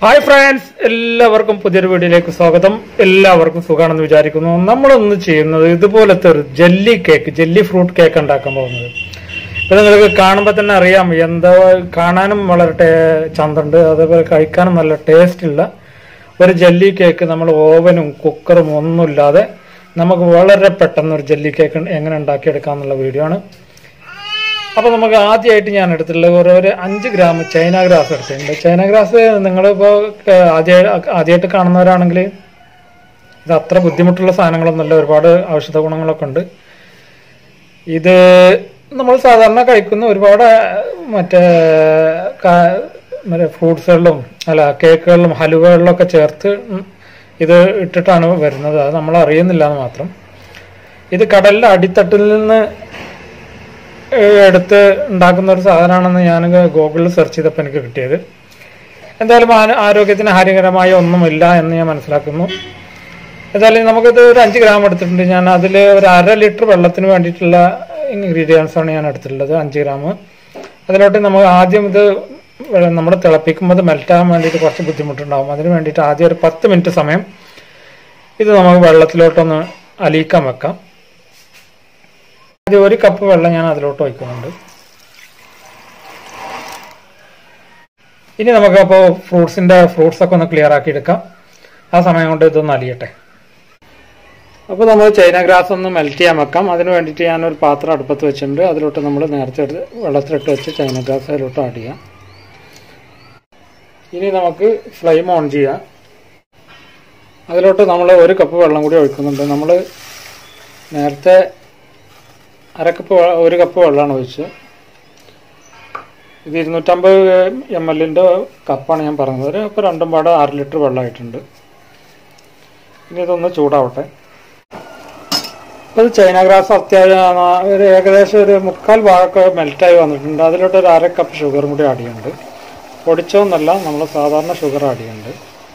hi friends എല്ലാവർക്കും പുതിയൊരു വീഡിയോയിലേക്ക് സ്വാഗതം എല്ലാവർക്കും സുഖമാണെന്ന് വിചാരിക്കുന്നു നമ്മളൊന്ന് ചെയ്യുന്നത് ഇതുപോലത്തെ ഒരു jelly cake jelly fruit cake ഉണ്ടാക്കാൻ പോകുന്നത് ഇപ്പൊ നിങ്ങൾക്ക് കാണുമ്പോൾ തന്നെ അറിയാം എന്താ കാണാനും വളരെ ടേ- ചന്തമുണ്ട് അതേപോലെ കഴിക്കാനും നല്ല ടേസ്റ്റ് ഉള്ള ഒരു ജെല്ലി കേക്ക് നമ്മൾ ഓവനും കുക്കറും ഒന്നുമില്ലാതെ നമുക്ക് വളരെ പെട്ടെന്ന് ഒരു ജെല്ലി കേക്ക് എങ്ങനെ ഉണ്ടാക്കിയെടുക്കാന്നുള്ള വീഡിയോ ആണ് അപ്പൊ നമുക്ക് ആദ്യമായിട്ട് ഞാൻ എടുത്തിട്ടുള്ളത് ഒരു ഒരു അഞ്ച് ഗ്രാം ചൈന ഗ്രാസ് എടുത്തിട്ടുണ്ട് ചൈന ഗ്രാസ് നിങ്ങളിപ്പോ ആദ്യ ആദ്യമായിട്ട് കാണുന്നവരാണെങ്കിൽ ഇത് അത്ര ബുദ്ധിമുട്ടുള്ള സാധനങ്ങളൊന്നുമല്ല ഒരുപാട് ഔഷധ ഗുണങ്ങളൊക്കെ ഉണ്ട് ഇത് നമ്മൾ സാധാരണ കഴിക്കുന്ന ഒരുപാട് മറ്റേ കാ- മറ്റേ ഫ്രൂട്ട്സുകളിലും അല്ല കേക്കുകളിലും ഹലുവകളിലൊക്കെ ചേർത്ത് ഇത് ഇട്ടിട്ടാണ് വരുന്നത് അത് നമ്മൾ അറിയുന്നില്ല എന്ന് മാത്രം ഇത് കടലിലെ അടിത്തട്ടിൽ നിന്ന് ഏഹ് എടുത്ത് ഉണ്ടാക്കുന്ന ഒരു സാധനമാണെന്ന് ഞാൻ ഗൂഗിളിൽ സെർച്ച് ചെയ്തപ്പോൾ എനിക്ക് കിട്ടിയത് എന്തായാലും ആ- ആരോഗ്യത്തിന് ഹാനികരമായ ഒന്നുമില്ല എന്ന് ഞാൻ മനസ്സിലാക്കുന്നു എന്തായാലും നമുക്കിത് ഒരു അഞ്ച് ഗ്രാം എടുത്തിട്ടുണ്ട് ഞാൻ അതിൽ ഒരു അര ലിറ്റർ വെള്ളത്തിന് വേണ്ടിയിട്ടുള്ള ഇൻഗ്രീഡിയൻസ് ആണ് ഞാൻ എടുത്തിട്ടുള്ളത് അഞ്ച് ഗ്രാം അതിലോട്ട് നമ്മൾ ആദ്യം ഇത് നമ്മൾ തിളപ്പിക്കുമ്പോൾ ഇത് മെൽറ്റാകാൻ വേണ്ടിയിട്ട് കുറച്ച് ബുദ്ധിമുട്ടുണ്ടാവും അതിന് വേണ്ടിയിട്ട് ആദ്യം ഒരു പത്ത് മിനിറ്റ് സമയം ഇത് നമുക്ക് വെള്ളത്തിലോട്ടൊന്ന് അലിയിക്കാൻ വെക്കാം ആദ്യം ഒരു കപ്പ് വെള്ളം ഞാൻ അതിലോട്ട് ഒഴിക്കുന്നുണ്ട് ഇനി നമുക്ക് അപ്പോൾ ഫ്രൂട്ട്സിന്റെ ഫ്രൂട്ട്സ് ഒക്കെ ഒന്ന് ക്ലിയർ ആക്കി എടുക്കാം ആ സമയം കൊണ്ട് ഇതൊന്ന് അലിയട്ടെ അപ്പോൾ നമ്മൾ ചൈന ഗ്രാസ് ഒന്ന് മെൽറ്റ് ചെയ്യാൻ വെക്കാം അതിന് വേണ്ടിയിട്ട് ഞാനൊരു പാത്രം അടുപ്പത്ത് വെച്ചിട്ടുണ്ട് അതിലോട്ട് നമ്മൾ നേരത്തെ എടുത്ത് വെള്ളത്തിലിട്ട് വെച്ച് ചൈന ഗ്രാസ് അതിലോട്ട് ആഡ് ചെയ്യാം ഇനി നമുക്ക് ഫ്ലെയിം ഓൺ ചെയ്യാം അതിലോട്ട് നമ്മൾ ഒരു കപ്പ് വെള്ളം കൂടി ഒഴിക്കുന്നുണ്ട് നമ്മൾ നേരത്തെ അര കപ്പ് വെ- ഒരു കപ്പ് വെള്ളമാണ് ഒഴിച്ചത് ഇത് ഇരുന്നൂറ്റമ്പത് എം എല്ലിൻ്റെ കപ്പാണ് ഞാൻ പറഞ്ഞത് ഒരു ഇപ്പോൾ രണ്ടും പാടെ ആറ് ലിറ്റർ വെള്ളമായിട്ടുണ്ട് ഇനി ഇതൊന്ന് ചൂടാവട്ടെ അപ്പോൾ ഇത് ചൈന ഗ്രാസ് അത്യാവശ്യം ഒരു ഏകദേശം ഒരു മുക്കാൽ ഭാഗമൊക്കെ മെൽറ്റായി വന്നിട്ടുണ്ട് അതിലോട്ട് ഒരു അര കപ്പ് ഷുഗറും കൂടി ആഡ് ചെയ്യുന്നുണ്ട് പൊടിച്ചോന്നല്ല നമ്മൾ സാധാരണ ഷുഗർ ആഡ് ചെയ്യുന്നുണ്ട്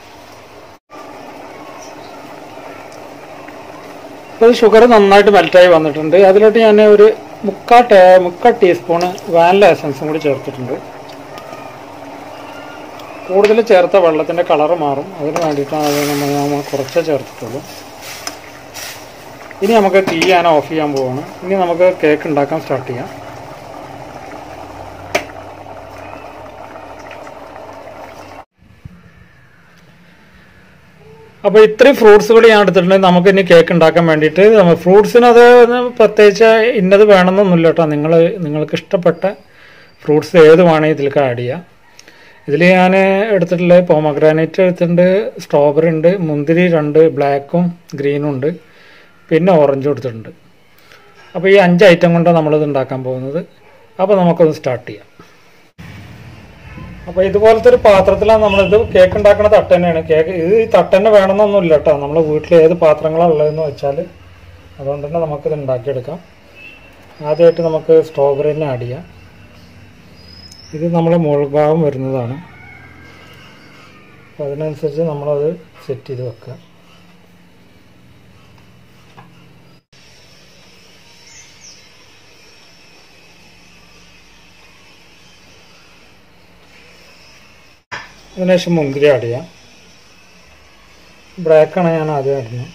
അപ്പോൾ ഷുഗർ നന്നായിട്ട് മെൽറ്റായി വന്നിട്ടുണ്ട് അതിലോട്ട് ഞാൻ ഒരു മുക്കാൽ ടേ മുക്കാൽ ടീസ്പൂണ് വാനില എസൻസും കൂടി ചേർത്തിട്ടുണ്ട് കൂടുതൽ ചേർത്ത വെള്ളത്തിൻ്റെ കളറ് മാറും അതിന് വേണ്ടിയിട്ടാണ് അത് നമ്മൾ നമ്മൾ കുറച്ചേ ചേർത്തിട്ടുള്ളൂ ഇനി നമുക്ക് തീ ഞാൻ ഓഫ് ചെയ്യാൻ പോവാണ് ഇനി നമുക്ക് കേക്ക് ഉണ്ടാക്കാൻ സ്റ്റാർട്ട് ചെയ്യാം അപ്പോൾ ഇത്രയും ഫ്രൂട്ട്സ് കൂടി ഞാൻ എടുത്തിട്ടുണ്ട് നമുക്ക് ഇനി കേക്ക് ഉണ്ടാക്കാൻ വേണ്ടിയിട്ട് ഫ്രൂട്ട്സിന് അത് പ്രത്യേകിച്ച് ഇന്നത് വേണമെന്നൊന്നുമില്ല കേട്ടോ നിങ്ങൾ നിങ്ങൾക്ക് ഇഷ്ടപ്പെട്ട ഫ്രൂട്ട്സ് ഏത് വേണമെങ്കിൽ ഇതിലേക്ക് ആഡ് ചെയ്യാം ഇതിൽ ഞാൻ എടുത്തിട്ടുള്ളത് പോമഗ്രാനൈറ്റ് എടുത്തിട്ടുണ്ട് സ്ട്രോബെറി ഉണ്ട് മുന്തിരി രണ്ട് ബ്ലാക്കും ഗ്രീനും ഉണ്ട് പിന്നെ ഓറഞ്ചും എടുത്തിട്ടുണ്ട് അപ്പോൾ ഈ അഞ്ച് ഐറ്റം കൊണ്ടാണ് നമ്മളിത് ഉണ്ടാക്കാൻ പോകുന്നത് അപ്പോൾ നമുക്കൊന്ന് സ്റ്റാർട്ട് ചെയ്യാം അപ്പോൾ ഇതുപോലത്തെ ഒരു പാത്രത്തിലാണ് നമ്മളിത് കേക്ക് ഉണ്ടാക്കുന്ന തട്ട് തന്നെയാണ് കേക്ക് ഇത് ഈ തട്ട് തന്നെ വേണമെന്നൊന്നുമില്ല കേട്ടോ നമ്മളെ വീട്ടിൽ ഏത് പാത്രങ്ങളാണ് ഉള്ളതെന്ന് വെച്ചാൽ അതുകൊണ്ട് തന്നെ നമുക്കിത് ഉണ്ടാക്കിയെടുക്കാം ആദ്യമായിട്ട് നമുക്ക് സ്ട്രോബെറി തന്നെ ആഡ് ചെയ്യാം ഇത് നമ്മളെ മുകൾ ഭാഗം വരുന്നതാണ് അപ്പോൾ അതിനനുസരിച്ച് നമ്മളത് സെറ്റ് ചെയ്ത് വെക്കുക അതിനുശേഷം മുന്തിരി ആഡ് ചെയ്യാം ബ്ലാക്കാണ് ഞാൻ ആദ്യം ആടുന്നത്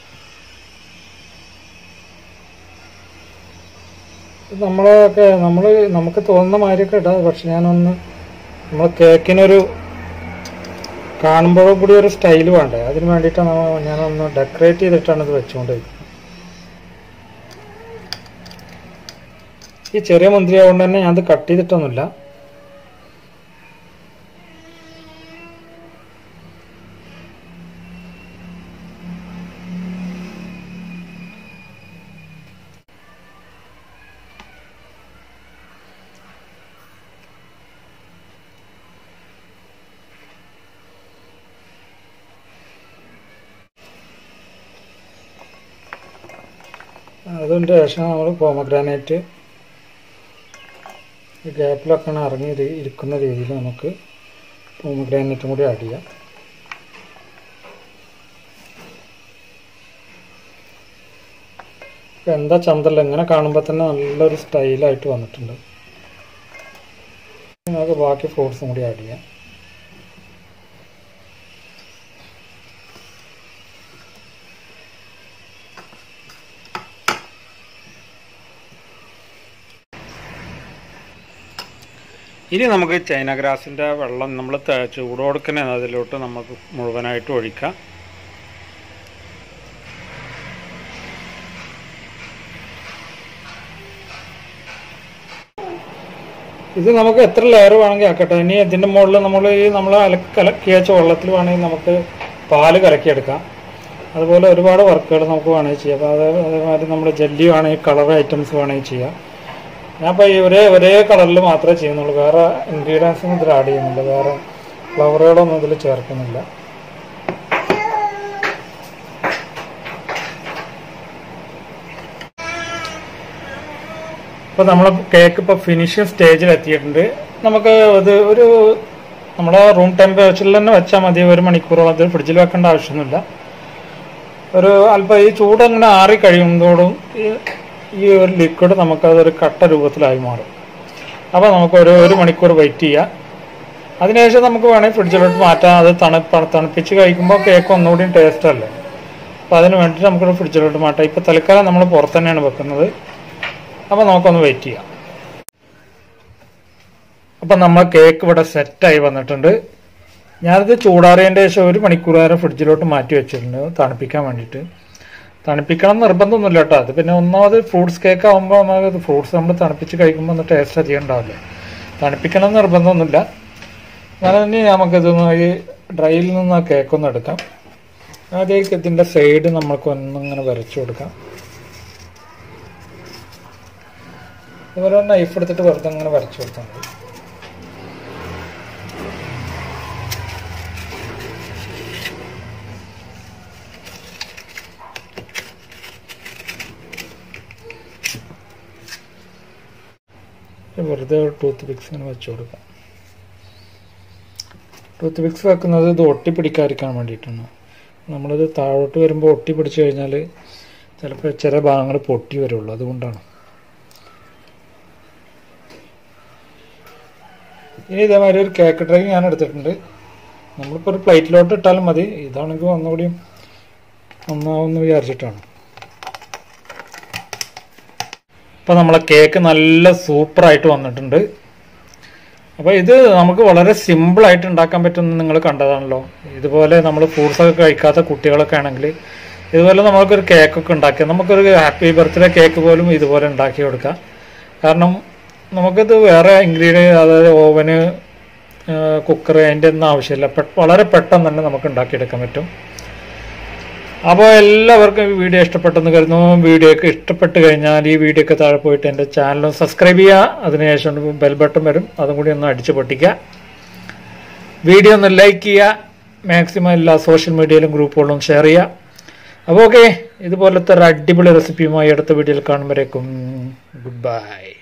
നമ്മളൊക്കെ നമ്മൾ നമുക്ക് തോന്നുന്ന മാതിരിയൊക്കെ ഇടാം പക്ഷെ ഞാനൊന്ന് നമ്മൾ കേക്കിനൊരു കാണുമ്പോഴും കൂടി ഒരു സ്റ്റൈൽ വേണ്ടേ അതിന് വേണ്ടിയിട്ടാണ് ഞാനൊന്ന് ഡെക്കറേറ്റ് ചെയ്തിട്ടാണ് ഇത് വെച്ചുകൊണ്ടിരിക്കുന്നത് ഈ ചെറിയ മുന്തിരി ആയതുകൊണ്ട് തന്നെ ഞാനത് കട്ട് ചെയ്തിട്ടൊന്നുമില്ല അതിൻ്റെ ശേഷം നമ്മൾ പോമഗ്രാനൈറ്റ് ഈ ഗ്യാപ്പിലൊക്കെ ഇറങ്ങി ഇരി- ഇരിക്കുന്ന രീതിയിൽ നമുക്ക് പോമഗ്രാനൈറ്റും കൂടി ആഡ് ചെയ്യാം ഇപ്പൊ എന്താ ചന്തല്ല ഇങ്ങനെ കാണുമ്പോൾ തന്നെ നല്ലൊരു സ്റ്റൈലായിട്ട് വന്നിട്ടുണ്ട് നമുക്ക് ബാക്കി ഫ്രൂട്ട്സും കൂടി ആഡ് ചെയ്യാം ഇനി നമുക്ക് ചൈന ഗ്രാസിൻ്റെ വെള്ളം നമ്മൾ ചൂട് കൊടുക്കുന്ന അതിലോട്ട് നമുക്ക് മുഴുവനായിട്ട് ഒഴിക്കാം ഇത് നമുക്ക് എത്ര ലെയർ വേണമെങ്കിൽ ആക്കട്ടെ ഇനി ഇതിൻ്റെ മുകളിൽ നമ്മൾ ഈ നമ്മൾ അലക്ക് കലക്കി വെച്ച വെള്ളത്തിൽ വേണമെങ്കിൽ നമുക്ക് പാല് കലക്കിയെടുക്കാം അതുപോലെ ഒരുപാട് വർക്കുകൾ നമുക്ക് വേണമെങ്കിൽ ചെയ്യാം അപ്പോൾ അത് അതേമാതിരി നമ്മുടെ ജെല്ലി വേണമെങ്കിൽ കളർ ഐറ്റംസ് വേണമെങ്കിൽ ചെയ്യാം ഞാൻ ഇപ്പോൾ ഈ ഒരേ ഒരേ കളറിൽ മാത്രമേ ചെയ്യുന്നുള്ളൂ വേറെ ഇൻഗ്രീഡിയൻസ് ഒന്നും ഇതിൽ ആഡ് ചെയ്യുന്നില്ല വേറെ ഫ്ലവറുകളൊന്നും ഇതിൽ ചേർക്കുന്നില്ല ഇപ്പോൾ നമ്മൾ കേക്ക് ഇപ്പോൾ ഫിനിഷിങ് സ്റ്റേജിൽ എത്തിയിട്ടുണ്ട് നമുക്ക് ഇത് ഒരു നമ്മുടെ റൂം ടെമ്പറേച്ചറിൽ തന്നെ വെച്ചാൽ മതി ഒരു മണിക്കൂറോളം അത് ഫ്രിഡ്ജിൽ വെക്കേണ്ട ആവശ്യമൊന്നുമില്ല ഒരു അല്പം ഈ ചൂട് അങ്ങനെ ആറി കഴിയുന്നതോടും ഈ- ഈ ഒരു ലിക്വിഡ് നമുക്കതൊരു കട്ട രൂപത്തിലായി മാറും അപ്പോൾ നമുക്ക് ഒരു ഒരു മണിക്കൂർ വെയിറ്റ് ചെയ്യാം അതിനുശേഷം നമുക്ക് വേണമെങ്കിൽ ഫ്രിഡ്ജിലോട്ട് മാറ്റാം അത് തണുപ്പ് തണുപ്പിച്ച് കഴിക്കുമ്പോൾ കേക്ക് ഒന്നുകൂടി ടേസ്റ്റ് അല്ലേ അപ്പോൾ അതിന് വേണ്ടിയിട്ട് നമുക്കൊരു ഫ്രിഡ്ജിലോട്ട് മാറ്റാം ഇപ്പോൾ തൽക്കാലം നമ്മൾ പുറത്ത് തന്നെയാണ് വെക്കുന്നത് അപ്പോൾ നമുക്കൊന്ന് വെയിറ്റ് ചെയ്യാം അപ്പം നമ്മൾ കേക്ക് ഇവിടെ സെറ്റായി വന്നിട്ടുണ്ട് ഞാനിത് ചൂടാറിയതിൻ്റെ ശേഷം ഒരു മണിക്കൂർ നേരം ഫ്രിഡ്ജിലോട്ട് മാറ്റി വെച്ചിട്ടുണ്ട് തണുപ്പിക്കാൻ വേണ്ടിയിട്ട് തണുപ്പിക്കണം എന്ന് നിർബന്ധമൊന്നുമില്ല കേട്ടോ അത് പിന്നെ ഒന്നാമത് ഫ്രൂട്ട്സ് കേക്ക് ആകുമ്പോൾ നമുക്ക് ഫ്രൂട്ട്സ് നമ്മൾ തണുപ്പിച്ച് കഴിക്കുമ്പോൾ ഒന്ന് ടേസ്റ്റ് അധികം ഉണ്ടാവില്ല തണുപ്പിക്കണം എന്ന് നിർബന്ധമൊന്നുമില്ല എന്നാലും ഇനി നമുക്കിതൊന്ന് ഈ ഡ്രൈയിൽ നിന്ന് ആ കേക്കൊന്ന് എടുക്കാം ആദ്യം ഇതിൻ്റെ സൈഡ് നമുക്ക് ഒന്നിങ്ങനെ വരച്ചു കൊടുക്കാം ഇതുപോലെ നൈഫ് എടുത്തിട്ട് വെറുതെ ഇങ്ങനെ വരച്ചു കൊടുത്താൽ മതി വെറുതെ ടൂത്ത് പിക്സ് ഇങ്ങനെ വെച്ചു കൊടുക്കാം ടൂത്ത് പിക്സ് വെക്കുന്നത് ഇത് ഒട്ടി പിടിക്കാതിരിക്കാൻ വേണ്ടിയിട്ടാണ് നമ്മളിത് താഴോട്ട് വരുമ്പോൾ ഒട്ടി പിടിച്ചു കഴിഞ്ഞാൽ ചിലപ്പോൾ ചില ഭാഗങ്ങൾ പൊട്ടി വരുള്ളൂ അതുകൊണ്ടാണ് ഇനി ഇതേമാതിരി ഒരു കേക്ക് ട്രൈ ഞാൻ എടുത്തിട്ടുണ്ട് നമ്മളിപ്പോൾ ഒരു പ്ലേറ്റിലോട്ട് ഇട്ടാലും മതി ഇതാണെങ്കിൽ ഒന്നുകൂടിയും നന്നാവുമെന്ന് വിചാരിച്ചിട്ടാണ് ഇപ്പം നമ്മളെ കേക്ക് നല്ല സൂപ്പറായിട്ട് വന്നിട്ടുണ്ട് അപ്പോൾ ഇത് നമുക്ക് വളരെ സിമ്പിളായിട്ട് ഉണ്ടാക്കാൻ പറ്റുമെന്ന് നിങ്ങൾ കണ്ടതാണല്ലോ ഇതുപോലെ നമ്മൾ ഫ്രൂട്ട്സ് ഒക്കെ കഴിക്കാത്ത കുട്ടികളൊക്കെ ആണെങ്കിൽ ഇതുപോലെ നമുക്കൊരു കേക്കൊക്കെ ഉണ്ടാക്കി നമുക്കൊരു ഹാപ്പി ബർത്ത്ഡേ കേക്ക് പോലും ഇതുപോലെ ഉണ്ടാക്കി കൊടുക്കാം കാരണം നമുക്കിത് വേറെ ഇൻഗ്രീഡിയൻ അതായത് ഓവന് കുക്കർ അതിൻ്റെ ഒന്നും ആവശ്യമില്ല പെ- വളരെ പെട്ടെന്ന് തന്നെ നമുക്ക് ഉണ്ടാക്കിയെടുക്കാൻ പറ്റും അപ്പോൾ എല്ലാവർക്കും ഈ വീഡിയോ ഇഷ്ടപ്പെട്ടെന്ന് കരുതുന്നു വീഡിയോ ഒക്കെ ഇഷ്ടപ്പെട്ട് കഴിഞ്ഞാൽ ഈ വീഡിയോ ഒക്കെ താഴെ പോയിട്ട് എൻ്റെ ചാനൽ സബ്സ്ക്രൈബ് ചെയ്യുക അതിനുശേഷം ബെൽ ബട്ടൺ വരും അതും കൂടി ഒന്ന് അടിച്ചു പൊട്ടിക്കുക വീഡിയോ ഒന്ന് ലൈക്ക് ചെയ്യുക മാക്സിമം എല്ലാ സോഷ്യൽ മീഡിയയിലും ഗ്രൂപ്പുകളിലും ഷെയർ ചെയ്യുക അപ്പോൾ ഓക്കെ ഇതുപോലത്തെ ഒരു അടിപൊളി റെസിപ്പിയുമായി അടുത്ത വീഡിയോയിൽ കാണുമ്പോഴേക്കും ഗുഡ് ബൈ